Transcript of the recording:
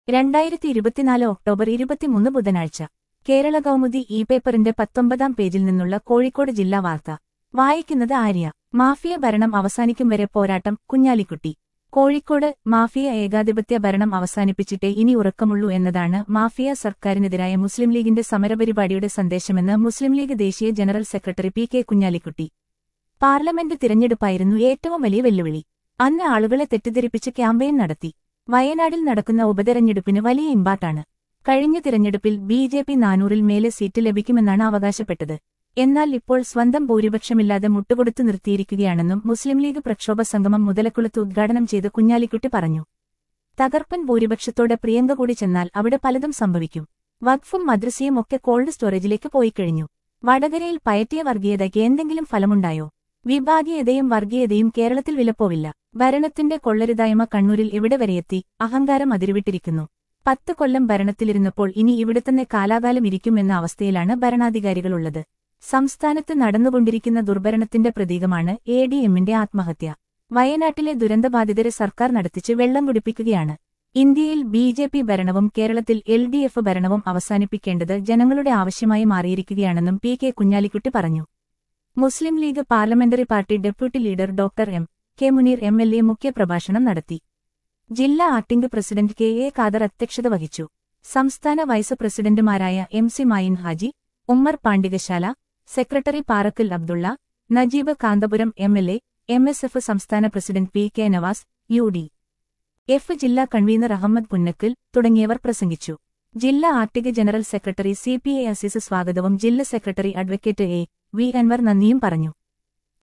രണ്ടായിരത്തി ഇരുപത്തിനാല് ഒക്ടോബർ ഇരുപത്തിമൂന്ന് ബുധനാഴ്ച കേരള കൗമുദി ഇ പേപ്പറിന്റെ പത്തൊമ്പതാം പേജിൽ നിന്നുള്ള കോഴിക്കോട് ജില്ലാ വാർത്ത വായിക്കുന്നത് ആര്യ മാഫിയ ഭരണം അവസാനിക്കും വരെ പോരാട്ടം കുഞ്ഞാലിക്കുട്ടി കോഴിക്കോട് മാഫിയ ഏകാധിപത്യ ഭരണം അവസാനിപ്പിച്ചിട്ടേ ഇനി ഉറക്കമുള്ളൂ എന്നതാണ് മാഫിയ സർക്കാരിനെതിരായ മുസ്ലിം ലീഗിന്റെ സമരപരിപാടിയുടെ സന്ദേശമെന്ന് മുസ്ലിം ലീഗ് ദേശീയ general secretary P K Kunhalikutty parliament തിരഞ്ഞെടുപ്പായിരുന്നു ഏറ്റവും വലിയ വെല്ലുവിളി അന്ന് ആളുകളെ തെറ്റിദ്ധരിപ്പിച്ച് ക്യാമ്പയിൻ നടത്തി വയനാടിൽ നടക്കുന്ന ഉപതെരഞ്ഞെടുപ്പിന് വലിയ ഇമ്പാട്ടാണ് കഴിഞ്ഞ തിരഞ്ഞെടുപ്പിൽ ബി ജെ പി നാനൂറിൽ മേലെ സീറ്റ് ലഭിക്കുമെന്നാണ് അവകാശപ്പെട്ടത് എന്നാൽ ഇപ്പോൾ സ്വന്തം ഭൂരിപക്ഷമില്ലാതെ മുട്ടുകൊടുത്തു നിർത്തിയിരിക്കുകയാണെന്നും മുസ്ലിം ലീഗ് പ്രക്ഷോഭ സംഗമം മുതലക്കുളത്ത് ഉദ്ഘാടനം ചെയ്ത് കുഞ്ഞാലിക്കുട്ടി പറഞ്ഞു തകർപ്പൻ ഭൂരിപക്ഷത്തോടെ പ്രിയങ്ക കൂടി ചെന്നാൽ അവിടെ പലതും സംഭവിക്കും വഖഫും മദ്രസയും ഒക്കെ കോൾഡ് സ്റ്റോറേജിലേക്ക് പോയിക്കഴിഞ്ഞു വടകരയിൽ പയറ്റിയ വർഗീയതയ്ക്ക് എന്തെങ്കിലും ഫലമുണ്ടായോ വിഭാഗീയതയും വർഗീയതയും കേരളത്തിൽ വിലപ്പോവില്ല ഭരണത്തിന്റെ കൊള്ളരുതായ്മ കണ്ണൂരിൽ എവിടെ വരെയെത്തി അഹങ്കാരം അതിരുവിട്ടിരിക്കുന്നു പത്ത് കൊല്ലം ഭരണത്തിലിരുന്നപ്പോൾ ഇനി ഇവിടെത്തന്നെ കാലാകാലം ഇരിക്കുമെന്ന അവസ്ഥയിലാണ് ഭരണാധികാരികളുള്ളത് സംസ്ഥാനത്ത് നടന്നുകൊണ്ടിരിക്കുന്ന ദുർഭരണത്തിന്റെ പ്രതീകമാണ് എ ഡി എമ്മിന്റെ ആത്മഹത്യ വയനാട്ടിലെ ദുരന്തബാധിതരെ സർക്കാർ നടത്തിച്ച് വെള്ളം കുടിപ്പിക്കുകയാണ് ഇന്ത്യയിൽ ബി ജെ പി ഭരണവും കേരളത്തിൽ എൽ ഡി എഫ് ഭരണവും അവസാനിപ്പിക്കേണ്ടത് ജനങ്ങളുടെ ആവശ്യമായി മാറിയിരിക്കുകയാണെന്നും പി കെ കുഞ്ഞാലിക്കുട്ടി പറഞ്ഞു Muslim League parliamentary party deputy leader doctor M K Muneer M L A മുഖ്യപ്രഭാഷണം നടത്തി ജില്ലാ acting president K A Khader അധ്യക്ഷത വഹിച്ചു സംസ്ഥാന വൈസ് പ്രസിഡന്റുമാരായ M C Mayin Haji Ummer Pandikasala secretary Parakkal Abdulla Najeeb Kanthapuram M L A M S F സംസ്ഥാന president P K Navas U D F ജില്ലാ convener Ahammed Punnakkal തുടങ്ങിയവർ പ്രസംഗിച്ചു ജില്ലാ ആർട്ടിക general secretary C P A Azeez സ്വാഗതവും ജില്ലാ secretary advocate A V Anwar നന്ദിയും പറഞ്ഞു